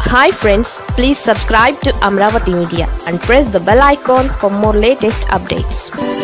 hi friends please subscribe to Amaravati media and press the bell icon for more latest updates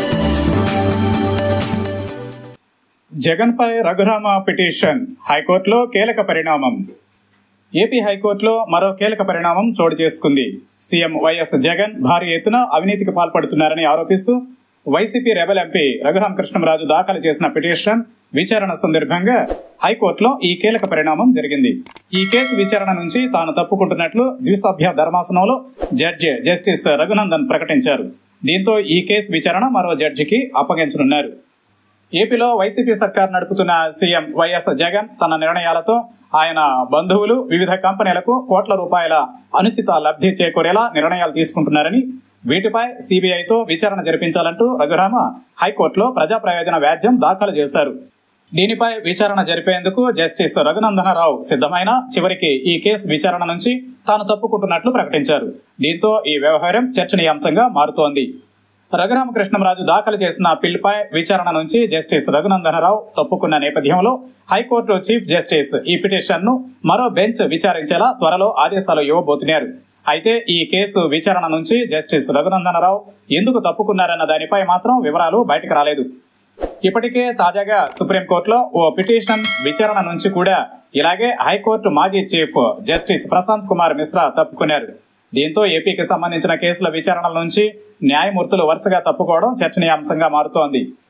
జగన్పై Raghurama petition హైకోర్టులో కీలక పరిణామం AP హైకోర్టులో మరో కీలక పరిణామం చోటు చేసుకుంది సీఎం వైఎస్ జగన్ భారీ ఎత్తున అవినీతికి పాల్పడుతున్నారని ఆరోపిస్తూ వైసీపీ రెబల్ ఎంపీ రఘురామకృష్ణంరాజు దాఖలు చేసిన పిటిషన్ విచారణ సందర్భంగా హైకోర్టులో ఈ కీలక పరిణామం జరిగింది ఈ కేసు విచారణ నుంచి తాను తప్పుకుంటున్నట్లు ద్విసభ్య ధర్మాసనంలో జడ్జి జస్టిస్ రఘునందన్ ప్రకటించారు దీంతో ఈ కేసు విచారణ మరో జడ్జికి అప్పగించనున్నారు ఏపీలో వైసీపీ సర్కార్ నడుపుతున్న సీఎం వైఎస్ జగన్ తన నిర్ణయాలతో ఆయన బంధువులు వివిధ కంపెనీలకు కోట్ల రూపాయల అనుచిత లబ్ధి చేకూరేలా నిర్ణయాలు తీసుకుంటున్నారని వీటిపై సిబిఐతో విచారణ జరిపించాలంటూ రఘురామ హైకోర్టులో ప్రజా ప్రయోజన వ్యాజ్యం దాఖలు చేశారు దీనిపై విచారణ జరిపేందుకు జస్టిస్ రఘునందనరావు సిద్ధమైన చివరికి ఈ కేసు విచారణ నుంచి తాను తప్పుకుంటున్నట్లు ప్రకటించారు దీంతో ఈ వ్యవహారం చర్చనీయాంశంగా మారుతోంది రఘురామకృష్ణంరాజు దాఖలు చేసిన పిల్పై విచారణ నుంచి జస్టిస్ రఘునందనరావు తప్పుకున్న నేపథ్యంలో హైకోర్టు చీఫ్ జస్టిస్ ఈ పిటిషన్ను మరో బెంచ్ విచారించేలా త్వరలో ఆదేశాలు ఇవ్వబోతున్నారు అయితే ఈ కేసు విచారణ నుంచి జస్టిస్ రఘునందనరావు ఎందుకు తప్పుకున్నారన్న దానిపై మాత్రం వివరాలు బయటకు రాలేదు ఇప్పటికే తాజాగా సుప్రీంకోర్టులో ఓ పిటిషన్ విచారణ నుంచి కూడా ఇలాగే హైకోర్టు మాజీ చీఫ్ జస్టిస్ ప్రశాంత్ కుమార్ మిశ్రా తప్పుకున్నారు దీంతో ఏపీకి సంబంధించిన కేసుల విచారణల నుంచి న్యాయమూర్తులు వరుసగా తప్పుకోవడం చర్చనీయాంశంగా మారుతోంది